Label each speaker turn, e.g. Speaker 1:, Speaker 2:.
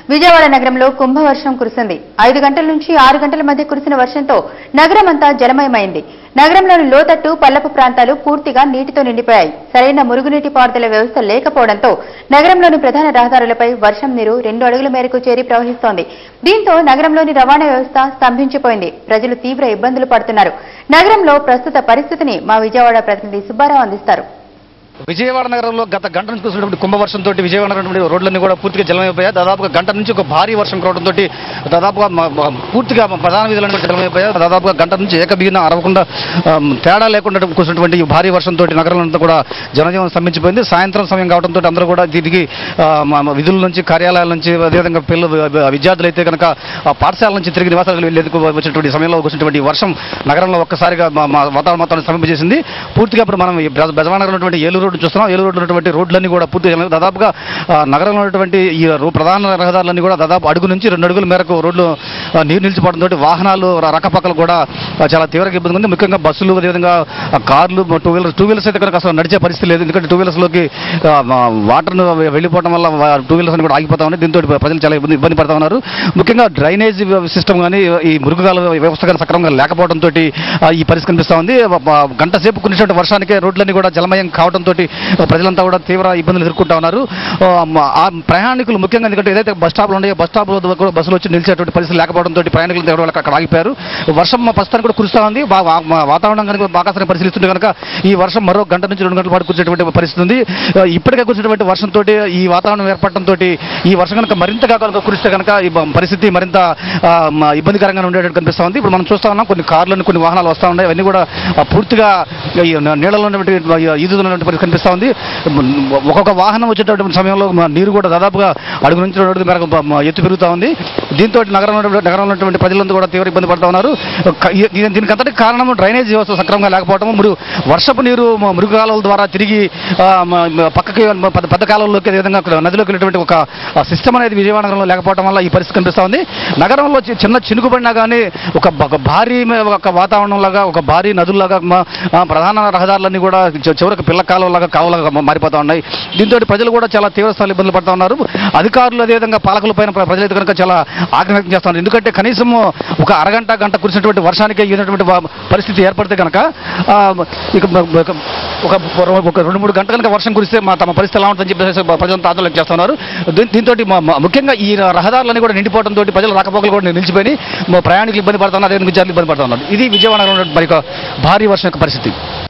Speaker 1: విజయవాడ నగరంలో కుంభవర్షం కురిసింది ఐదు గంటల నుంచి ఆరు గంటల మధ్య కురిసిన వర్షంతో నగరం అంతా జలమయమైంది నగరంలోని లోతట్టు పల్లపు ప్రాంతాలు పూర్తిగా నీటితో నిండిపోయాయి సరైన మురుగునీటి పారుదల వ్యవస్థ లేకపోవడంతో నగరంలోని ప్రధాన రహదారులపై వర్షం నీరు రెండు అడుగుల మేరకు చేరి ప్రవహిస్తోంది దీంతో నగరంలోని రవాణా వ్యవస్థ స్తంభించిపోయింది ప్రజలు తీవ్ర ఇబ్బందులు పడుతున్నారు నగరంలో ప్రస్తుత పరిస్థితిని మా విజయవాడ ప్రతినిధి సుబ్బారావు అందిస్తారు
Speaker 2: విజయవాడ నగరంలో గత గంట నుంచి కురిసినటువంటి కుంభవర్షంతో విజయవాడ నగరంలో రోడ్లన్నీ కూడా పూర్తిగా జలమైపోయాయి దాదాపుగా గంట నుంచి ఒక భారీ వర్షం కురవడంతో దాదాపుగా మ- మ- పూర్తిగా ప్రధాన వీధులన్నీ కూడా జలమైపోయాయి దాదాపుగా గంట నుంచి ఏకబిగిన అరవకుండా ఆమ్, తేడా లేకుండా కురిసినటువంటి ఈ భారీ వర్షంతో నగరం అంతా కూడా జనజీవనం స్తంభించిపోయింది సాయంత్రం సమయం కావడంతో అందరూ కూడా తిరిగి ఆ, మ- మ- విధుల నుంచి కార్యాలయాల నుంచి అదేవిధంగా పిల్లలు విద్యార్థులు అయితే కనుక ఆ పాఠశాల నుంచి తిరిగి నివాసాలకు వెళ్ళేందుకు వచ్చినటువంటి సమయంలో కురిసినటువంటి ఈ వర్షం నగరంలో ఒక్కసారిగా మా మా వాతావరణ మొత్తాన్ని స్తంభించేసింది పూర్తిగా ఇప్పుడు మనం ఈ బెజ- బెజవాడ నగరంలో ఉన్నటువంటి ఏలూరు రోడ్డు చూస్తున్నాం ఏలూరు రోడ్లో ఉన్నటువంటి రోడ్లన్నీ కూడా పూర్తిగా జలం- దాదాపుగా ఆ, నగరంలో ఉన్నటువంటి ఈ రో- ప్రధాన రహదారులన్నీ కూడా దాదాపు అడుగు నుంచి రెండు అడుగుల మేరకు రోడ్లు ఆ, నీరు నిలిచిపోవడంతో వాహనాలు ర- రకపక్కలు కూడా ఆ, చాలా తీవ్రంగా ఇబ్బంది ఉంది ముఖ్యంగా బస్సులు అదేవిధంగా ఆ, కార్లు టూ వీలర్స్ టూ వీలర్స్ అయితే కనుక అసలు నడిచే పరిస్థితి లేదు ఎందుకంటే టూ వీలర్స్లోకి వాటర్ వెళ్ళిపోవడం వల్ల టూ వీలర్స్ అని కూడా ఆగిపోతా ఉన్నాయి దీంతో ప్రజలు చాలా ఇబ్బంది ఇబ్బంది పడతా ఉన్నారు ముఖ్యంగా డ్రైనేజ్ సిస్టమ్ కానీ ఈ మురుగుగాల వ్యవస్థ కానీ సక్రమంగా లేకపోవడంతో ఈ పరిస్థితి కనిపిస్తా ఉంది వ- వ- గంట సేపు కురిసినటువంటి వర్షానికే రోడ్లన్నీ కూడా జలమయం కావడంతో ప్రజలంతా కూడా తీవ్ర ఇబ్బందులు ఎదుర్కొంటా ఉన్నారు ఆ, మ- ఆ ప్రయాణికులు ముఖ్యంగా ఎందుకంటే ఏదైతే బస్ స్టాప్లు ఉన్నాయో బస్ స్టాప్ కూడా బస్సులు వచ్చి నిలిచేటువంటి పరిస్థితి లేకపోవడంతో ప్రయాణికులు తీవ్ర వాళ్ళు అక్కడ ఆగిపోయారు వర్షం మా ప్రస్తుతానికి కూడా కురుస్తా ఉంది బా- వా- మా వాతావరణం కనుక బాగా పరిశీలిస్తుంటే కనుక ఈ వర్షం మరో గంట నుంచి రెండు గంటల పాటు కురిసేటువంటి పరిస్థితి ఉంది ఆ, ఇప్పటికే కురిసినటువంటి వర్షంతో ఈ వాతావరణం ఏర్పడటంతో ఈ వర్షం కనుక మరింతగా కనుక కురిస్తే కనుక ఈ బ- పరిస్థితి మరింత ఆ, మ- ఇబ్బందికరంగా ఉండేటట్టు కనిపిస్తా ఉంది ఇప్పుడు మనం చూస్తా ఉన్నాం కొన్ని కార్లను కొన్ని వాహనాలు వస్తా ఉన్నాయి అవన్నీ కూడా ఆ, పూర్తిగా ఈ న- నీళ్ళలో ఉన్నటువంటి ఈదుతున్నటువంటి పరిస్థితి కనిపిస్తా ఉంది మ- ఒక్కొక్క వాహనం వచ్చేటటువంటి సమయంలో మ- నీరు కూడా దాదాపుగా అడుగు నుంచి రెండు అడుగుల మేరకు బ- మ- ఎత్తు పెరుగుతా ఉంది దీంతో నగరంలో ఉన్నటువంటి- నగరంలో ఉన్నటువంటి ప్రజలంతా కూడా తీవ్ర ఇబ్బంది పడుతూ ఉన్నారు క- ఈ- దీని- దీనికి అంతటి కారణం డ్రైనేజ్ వ్యవస్థ సక్రమంగా లేకపోవడం మురుగు వర్షపు నీరు మ- మురుగు కాలువల ద్వారా తిరిగి ఆ, మ- మ- పక్కకి మ- పెద్ద పెద్ద కాలువలోకి అదేవిధంగా అక్కడ నదిలోకి వెళ్ళేటువంటి ఒక సిస్టమ్ అనేది విజయవాడ నగరంలో లేకపోవడం వల్ల ఈ పరిస్థితి కనిపిస్తా ఉంది నగరంలో చి- చిన్న చినుకు పడినా కానీ ఒక బ- ఒక భారీ మే- ఒక వాతావరణం లాగా ఒక భారీ నదుల్లాగా మ- ఆ, ప్రధాన రహదారులన్నీ కూడా చి- చివరికి పిల్ల కాలువలాగా కావులాగా మ- మారిపోతా ఉన్నాయి దీంతో ప్రజలు కూడా చాలా తీవ్ర స్థాయిలో ఇబ్బందులు పడుతూ ఉన్నారు అధికారులు అదేవిధంగా పాలకుల పైన ప్ర- ప్రజలైతే కనుక చాలా ఆగ్రహం వ్యక్తం చేస్తున్నారు ఎందుకంటే కనీసం ఒక అరగంట గంట కురిసినటువంటి వర్షానికి ఈనటువంటి వా- పరిస్థితి ఏర్పడితే కనుక ఆ, ఇక మ- ఒక ఒక ఒక రెండు మూడు గంటల కనుక వర్షం కురిస్తే మా తమ పరిస్థితి ఎలా ఉంటుందని చెప్పేసి ప్రజలంతా ఆందోళన చేస్తున్నారు దీంతో ముఖ్యంగా ఈ రహదారులన్నీ కూడా నిండిపోవడంతో ప్రజలు రాకపోకలు కూడా నిలిచిపోయి మా ప్రయాణికులు ఇబ్బంది పడుతున్నారు అదే విద్యార్థులు ఇబ్బంది పడుతున్నారు ఇది విజయవాడ నగరంలో మరి ఒక భారీ వర్షం యొక్క పరిస్థితి